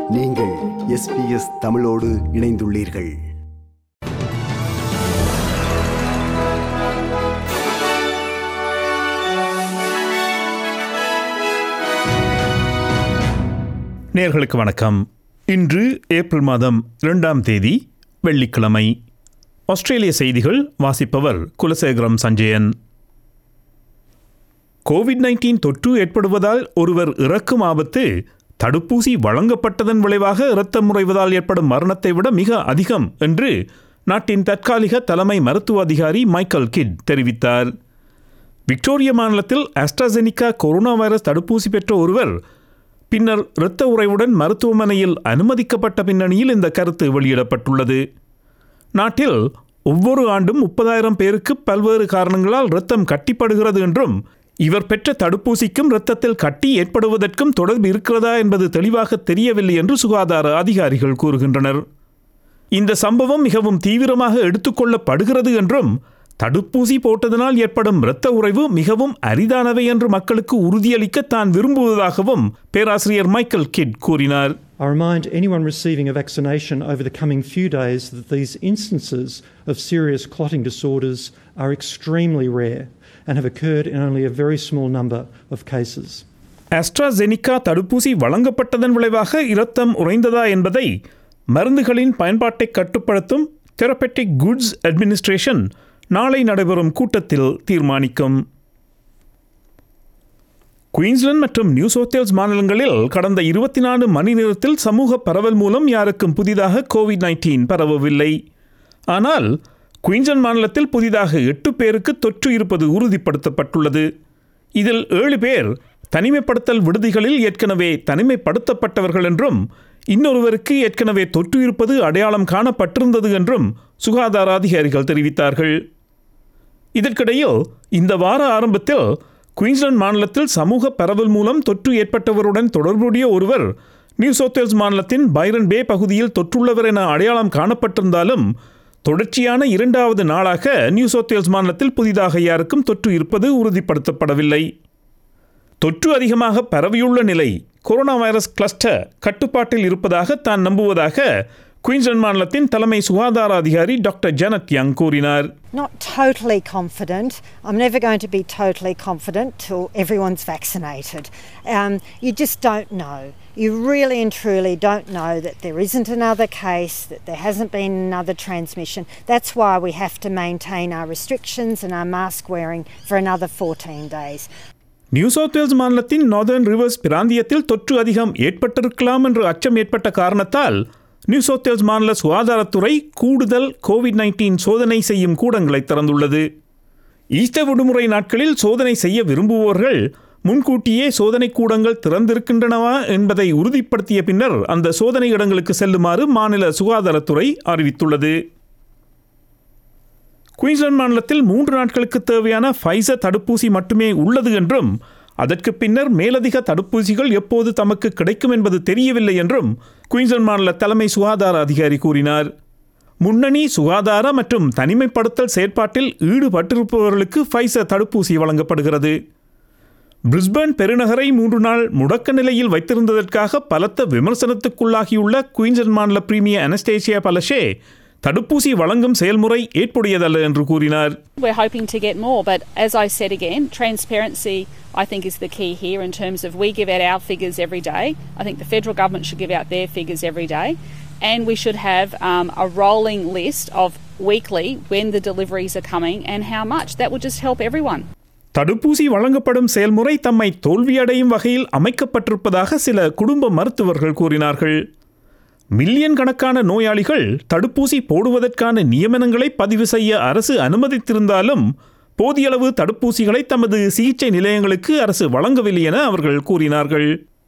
நீங்கள் எஸ்பிஎஸ் தமிழோடு இணைந்துள்ளீர்கள் நேர்களுக்கு வணக்கம் இன்று ஏப்ரல் மாதம் இரண்டாம் தேதி வெள்ளிக்கிழமை ஆஸ்திரேலிய செய்திகள் வாசிப்பவர் குலசேகரம் சஞ்சயன் கோவிட் நைன்டீன் தொற்று ஏற்படுவதால் ஒருவர் இறக்கும் ஆபத்து தடுப்பூசி வழங்கப்பட்டதன் விளைவாக இரத்தம் முறைவதால் ஏற்படும் மரணத்தை விட மிக அதிகம் என்று நாட்டின் தற்காலிக தலைமை மருத்துவ அதிகாரி மைக்கேல் கிட் தெரிவித்தார் விக்டோரியா மாநிலத்தில் ஆஸ்ட்ராசெனிகா கொரோனா வைரஸ் தடுப்பூசி பெற்ற ஒருவர் பின்னர் இரத்த உறைவுடன் மருத்துவமனையில் அனுமதிக்கப்பட்ட பின்னணியில் இந்த கருத்து வெளியிடப்பட்டுள்ளது நாட்டில் ஒவ்வொரு ஆண்டும் முப்பதாயிரம் பேருக்கு பல்வேறு காரணங்களால் இரத்தம் கட்டிப்படுகிறது என்றும் இவர் பெற்ற தடுப்பூசிக்கும் இரத்தத்தில் கட்டி ஏற்படுவதற்கும் தொடர்பு இருக்கிறதா என்பது தெளிவாக தெரியவில்லை என்று சுகாதார அதிகாரிகள் கூறுகின்றனர் இந்த சம்பவம் மிகவும் தீவிரமாக எடுத்துக்கொள்ளப்படுகிறது என்றும் தடுப்பூசி போட்டதனால் ஏற்படும் இரத்த உறைவு மிகவும் அரிதானவை என்று மக்களுக்கு உறுதியளிக்க தான் விரும்புவதாகவும் பேராசிரியர் மைக்கேல் கிட் கூறினார் I remind anyone receiving a vaccination over the coming few days that these instances of serious clotting disorders are extremely rare and have occurred in only a very small number of cases. AstraZeneca தடுப்பூசி வழங்கப்பட்டதன் விளைவாக இரத்தம் உறைந்ததா என்பதை மருந்துகளின் பயன்பாட்டை கட்டுப்படுத்தும் தெரபெட்டிக் goods administration நாளை நடைபெறும் கூட்டத்தில் தீர்மானிக்கும் குயின்ஸ்லாந்து மற்றும் நியூ சவுத் மாநிலங்களில் கடந்த இருபத்தி நான்கு மணி நேரத்தில் சமூக பரவல் மூலம் யாருக்கும் புதிதாக கோவிட் நைன்டீன் பரவவில்லை ஆனால் குயின்ஸ்லாந்து மாநிலத்தில் புதிதாக எட்டு பேருக்கு தொற்று இருப்பது உறுதிப்படுத்தப்பட்டுள்ளது இதில் ஏழு பேர் தனிமைப்படுத்தல் விடுதிகளில் ஏற்கனவே தனிமைப்படுத்தப்பட்டவர்கள் என்றும் இன்னொருவருக்கு ஏற்கனவே தொற்று இருப்பது அடையாளம் காணப்பட்டிருந்தது என்றும் சுகாதார அதிகாரிகள் தெரிவித்தார்கள் இதற்கிடையில் இந்த வார ஆரம்பத்தில் குயின்ஸ்லாந்து மாநிலத்தில் சமூக பரவல் மூலம் தொற்று ஏற்பட்டவருடன் தொடர்புடைய ஒருவர் நியூ சவுத் மாநிலத்தின் பைரன் பே பகுதியில் தொற்றுள்ளவர் என அடையாளம் காணப்பட்டிருந்தாலும் தொடர்ச்சியான இரண்டாவது நாளாக நியூ சவுத் மாநிலத்தில் புதிதாக யாருக்கும் தொற்று இருப்பது உறுதிப்படுத்தப்படவில்லை தொற்று அதிகமாக பரவியுள்ள நிலை கொரோனா வைரஸ் கிளஸ்டர் கட்டுப்பாட்டில் இருப்பதாக தான் நம்புவதாக குயின்ஸ்லாந்து மாநிலத்தின் தலைமை சுகாதார அதிகாரி டாக்டர் ஜனத் யங் கூறினார் Not totally confident. I'm never going to be totally confident till everyone's vaccinated. Um, you just don't know. You really and truly don't know that there isn't another case, that there hasn't been another transmission. That's why we have to maintain our restrictions and our mask wearing for another 14 days. New South Wales மாநிலத்தின் Northern Rivers பிராந்தியத்தில் தொற்று அதிகம் ஏற்பட்டிருக்கலாம் என்று அச்சம் ஏற்பட்ட காரணத்தால் new South Wales மாநில சுகாதாரத்துறை கூடுதல் கோவிட் நைன்டீன் சோதனை செய்யும் கூடங்களை திறந்துள்ளது ஈஸ்டர் விடுமுறை நாட்களில் சோதனை செய்ய விரும்புவோர்கள் முன்கூட்டியே சோதனை கூடங்கள் திறந்திருக்கின்றனவா என்பதை உறுதிப்படுத்திய பின்னர் அந்த சோதனை இடங்களுக்கு செல்லுமாறு மாநில சுகாதாரத்துறை அறிவித்துள்ளது குயின்ஸ்லாந்து மாநிலத்தில் மூன்று நாட்களுக்கு தேவையான ஃபைசர் தடுப்பூசி மட்டுமே உள்ளது என்றும் அதற்கு பின்னர் மேலதிக தடுப்பூசிகள் எப்போது தமக்கு கிடைக்கும் என்பது தெரியவில்லை என்றும் குயின்ஸ்லாந்து மாநில தலைமை சுகாதார அதிகாரி கூறினார் முன்னணி சுகாதார மற்றும் தனிமைப்படுத்தல் செயற்பாட்டில் ஈடுபட்டிருப்பவர்களுக்கு ஃபைசர் தடுப்பூசி வழங்கப்படுகிறது பிரிஸ்பேன் பெருநகரை மூன்று நாள் முடக்க நிலையில் வைத்திருந்ததற்காக பலத்த விமர்சனத்துக்குள்ளாகியுள்ள குயின்ஸ்லாந்து மாநில பிரீமியர் அனஸ்டேசியா பலஷே தடுப்பூசி வழங்கும் செயல்முறை ஏற்புடையதல்ல என்று கூறினார் We're hoping to get more, but as I said again, transparency I think is the key here in terms of we give out our figures every day. I think the federal government should give out their figures every day, and we should have um, a rolling list of weekly when the deliveries are coming and how much. That would just help everyone. தடுப்பூசி வழங்கப்படும் செயல்முறை தம்மை தோல்வியடையும் வகையில் அமைக்கப்பட்டிருப்பதாக சில குடும்ப மருத்துவர்கள் கூறினார்கள் மில்லியன் கணக்கான நோயாளிகள் தடுப்பூசி போடுவதற்கான நியமனங்களை பதிவு செய்ய அரசு அனுமதித்திருந்தாலும் போதியளவு தடுப்பூசிகளை தமது சிகிச்சை நிலையங்களுக்கு அரசு வழங்கவில்லை என அவர்கள் கூறினார்கள்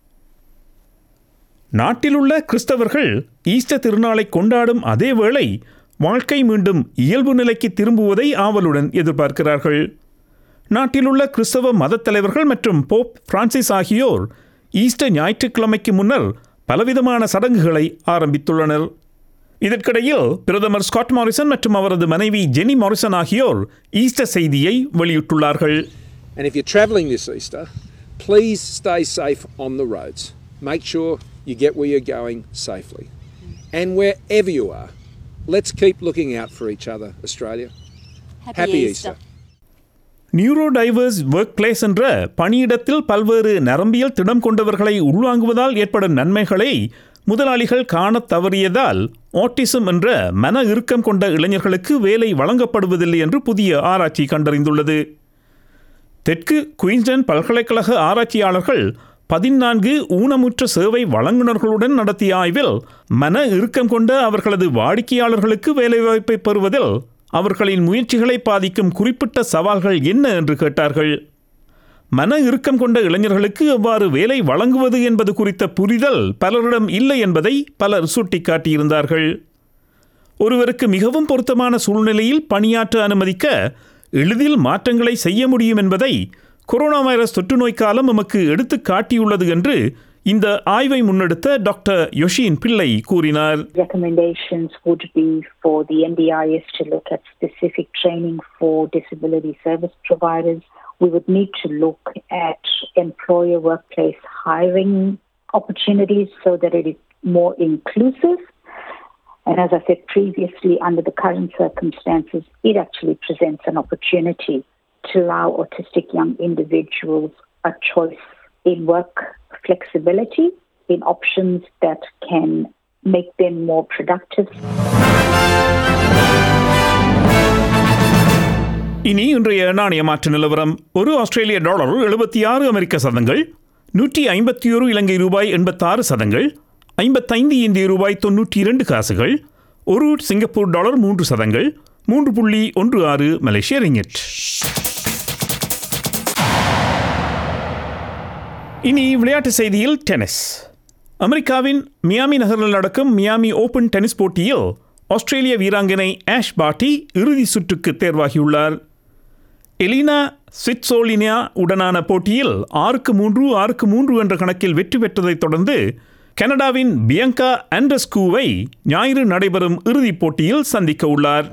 நாட்டிலுள்ள கிறிஸ்தவர்கள் ஈஸ்டர் திருநாளை கொண்டாடும் அதே வேளை வாழ்க்கை மீண்டும் இயல்பு நிலைக்கு திரும்புவதை ஆவலுடன் எதிர்பார்க்கிறார்கள் நாட்டிலுள்ள கிறிஸ்தவ மதத் தலைவர்கள் மற்றும் போப் பிரான்சிஸ் ஆகியோர் ஈஸ்டர் ஞாயிற்றுக்கிழமைக்கு முன்னர் பலவிதமான சடங்குகளை ஆரம்பித்துள்ளனர் இதற்கிடையில் பிரதமர் ஸ்காட் மாரிசன் மற்றும் அவரது மனைவி ஜெனி மாரிசன் ஆகியோர் ஈஸ்டர் செய்தியை வெளியிட்டுள்ளார்கள் And if you're travelling this Easter, please stay safe on the roads. Make sure you get where you're going safely. And wherever you are, let's keep looking out for each other, Australia. Happy Easter. Neurodiverse workplace என்ற பணியிடத்தில் பல்வேறு நரம்பியல் திடம் கொண்டவர்களை உள்வாங்குவதால் ஏற்படும் நன்மைகளை முதலாளிகள் காணத் தவறியதால் ஆட்டிசம் என்ற மன இறுக்கம் கொண்ட இளைஞர்களுக்கு வேலை வழங்கப்படுவதில்லை என்று புதிய ஆராய்ச்சி கண்டறிந்துள்ளது தெற்கு குயின்ஸ்டன் பல்கலைக்கழக ஆராய்ச்சியாளர்கள் பதினான்கு ஊனமுற்ற சேவை வழங்குநர்களுடன் நடத்திய ஆய்வில் மன இறுக்கம் கொண்ட அவர்களது வாடிக்கையாளர்களுக்கு வேலைவாய்ப்பை பெறுவதில் அவர்களின் முயற்சிகளை பாதிக்கும் குறிப்பிட்ட சவால்கள் என்ன என்று கேட்டார்கள் மன இறுக்கம் கொண்ட இளைஞர்களுக்கு எவ்வாறு வேலை வழங்குவது என்பது குறித்த புரிதல் பலரிடம் இல்லை என்பதை பலர் சுட்டிக்காட்டியிருந்தார்கள் ஒருவருக்கு மிகவும் பொருத்தமான சூழ்நிலையில் பணியாற்ற அனுமதிக்க எளிதில் மாற்றங்களை செய்ய முடியும் என்பதை கொரோனா வைரஸ் தொற்றுநோய் காலம் நமக்கு எடுத்து காட்டியுள்ளது என்று இந்த ஆய்வை முன்னெடுத்த டாக்டர் யோஷின் பிள்ளை கூறினார் recommendations would be for the NDIS to look at specific training for disability service providers. We would need to look at employer workplace hiring opportunities so that it is more inclusive. And as I said previously, under the current circumstances, it actually presents an opportunity to allow autistic young individuals a choice in work flexibility, in options that can make them more productive. இனி இன்றைய நாணய மாற்று நிலவரம் ஒரு ஆஸ்திரேலிய dollar எழுபத்தி ஆறு அமெரிக்க சதங்கள் நூற்றி ஐம்பத்தி ஒரு இலங்கை ரூபாய் எண்பத்தாறு சதங்கள் ஐம்பத்தைந்து இந்திய ரூபாய் தொன்னூற்றி இரண்டு காசுகள் ஒரு சிங்கப்பூர் டாலர் மூன்று சதங்கள் மூன்று புள்ளி ஒன்று ஆறு மலேசிய ரிங்கெட் இனி விளையாட்டு செய்தியில் டென்னிஸ் அமெரிக்காவின் மியாமி நகரில் நடக்கும் மியாமி ஓபன் டென்னிஸ் போட்டியில் ஆஸ்திரேலிய வீராங்கனை ஆஷ் பாட்டி இறுதி சுற்றுக்கு தேர்வாகியுள்ளார் எலினா ஸ்விட்சோலினியா உடனான போட்டியில் ஆறுக்கு மூன்று ஆறுக்கு மூன்று என்ற கணக்கில் வெற்றி பெற்றதைத் தொடர்ந்து கனடாவின் பியங்கா ஆண்டர்ஸ்கூவை ஞாயிறு நடைபெறும் இறுதிப் போட்டியில் சந்திக்க உள்ளார்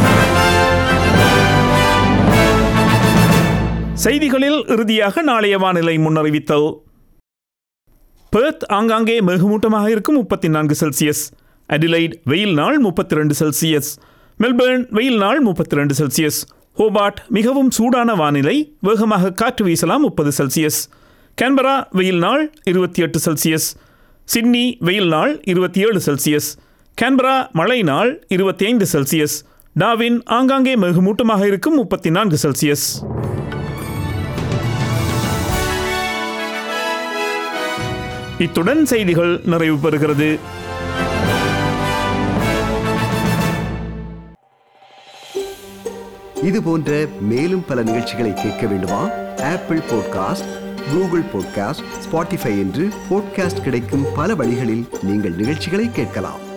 செய்திகளில் இறுதியாக நாளைய வானிலை முன்னறிவித்தல் பெர்த் ஆங்காங்கே மிகுமூட்டமாக இருக்கும் முப்பத்தி நான்கு செல்சியஸ் அடிலைட் வெயில் நாள் முப்பத்தி ரெண்டு செல்சியஸ் மெல்பர்ன் வெயில் நாள் முப்பத்தி ரெண்டு செல்சியஸ் ஹோபார்ட் மிகவும் சூடான வானிலை வேகமாக காற்று வீசலாம் முப்பது செல்சியஸ் கேன்பரா வெயில் நாள் இருபத்தி எட்டு செல்சியஸ் சிட்னி வெயில் நாள் இருபத்தி ஏழு செல்சியஸ் கேன்பரா மழை நாள் இருபத்தி ஐந்து செல்சியஸ் டாவின் ஆங்காங்கே மிகுமூட்டமாக இருக்கும் முப்பத்தி நான்கு செல்சியஸ் இத்துடன் செய்திகள் நிறைவு பெறுகிறது இது போன்ற மேலும் பல நிகழ்ச்சிகளை கேட்க வேண்டுமா Apple podcast Google podcast Spotify என்று பாட்காஸ்ட் கிடைக்கும் பல வழிகளில் நீங்கள் நிகழ்ச்சிகளை கேட்கலாம்